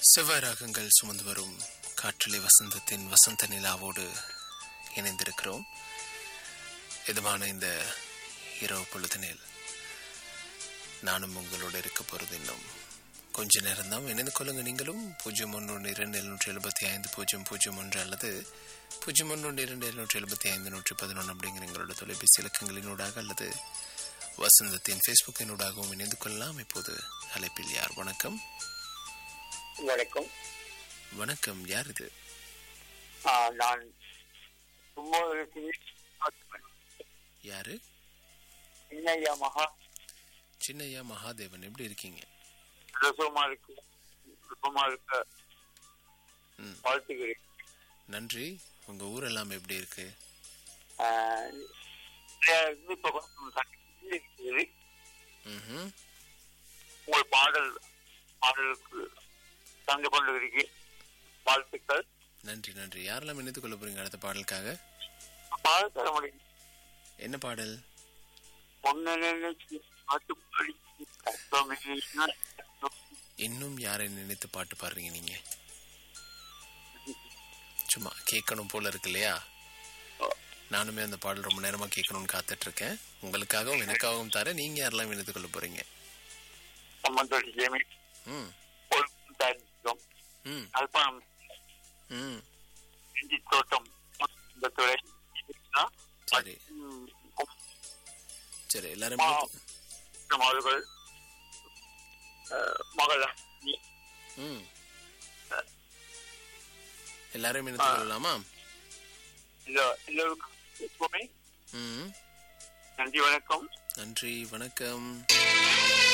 செவ்வாய் ராகங்கள் சுமந்து வரும் காற்றலை வசந்தத்தின் வசந்த நிலாவோடு இணைந்திருக்கிறோம் இதமான இந்த இரவு பொழுதினில் நானும் உங்களோட இருக்க போகிறது இன்னும் கொஞ்ச நேரம் தான் இணைந்து கொள்ளுங்க நீங்களும் பூஜ்ஜியம் ஒன்று ஒன்று இரண்டு எழுநூற்றி எழுபத்தி ஐந்து பூஜ்ஜியம் பூஜ்ஜியம் ஒன்று அல்லது பூஜ்ஜியம் ஒன்று ஒன்று இரண்டு எழுநூற்றி எழுபத்தி ஐந்து நூற்றி பதினொன்று அப்படிங்கிற எங்களோட தொலைபேசி இலக்கங்களினூடாக அல்லது வசந்தத்தின் ஃபேஸ்புக்கினூடாகவும் இணைந்து கொள்ளலாம் இப்போது அழைப்பில் யார் வணக்கம் வணக்கம் வணக்கம் யார் இது ஆ, நான் கும்பகோணத்தில் யாரு சின்னையா மகா சின்னையா மகாதேவன் எப்படி இருக்கீங்க சுகமா இருக்கு சுகமா இருக்க ம். வாழ்த்துக்கிறேன் நன்றி உங்க ஊரெல்லாம் எப்படி இருக்கு ஆ, இது இப்ப கொஞ்சம் சக்தி இருக்குது. ம்ஹும். உங்கள் பாடல் பாடலுக்கு தந்து கொண்டு இருக்கேன் வாழ்த்துக்கள் நன்றி நன்றி யாரெல்லாம் இணைத்துக் கொள்ள போறீங்க அடுத்த பாடலுக்காக பாடல் தர முடியும் என்ன பாடல் ஒன்னு நினைச்சு பாட்டு பாடி கஷ்டமே கஷ்டம். இன்னும் யாரை நினைத்து பாட்டு பாடுறீங்க நீங்க சும்மா கேட்கணும் போல இருக்கு இல்லையா நானுமே அந்த பாடல் ரொம்ப நேரமா கேட்கணும்னு காத்துட்டு இருக்கேன் உங்களுக்காகவும் எனக்காகவும் தர நீங்க யாரெல்லாம் இணைத்துக் கொள்ள போறீங்க சம்பந்தோட ஜெமி ம் ஒழுக்கம் தாரியம் ம் அல்பம் ம் இஞ்சி தோட்டம் இந்த துறை சரி ம், சரி எல்லாரும் மா- இணைத்து- மற்றும் அவர்கள் அஹ், மகள் ம் எல்லாரும் இணைத்துக் கொள்ளலாமா எல்லா- எல்லோருக்கும் எப்பவுமே ம் நன்றி வணக்கம் நன்றி வணக்கம்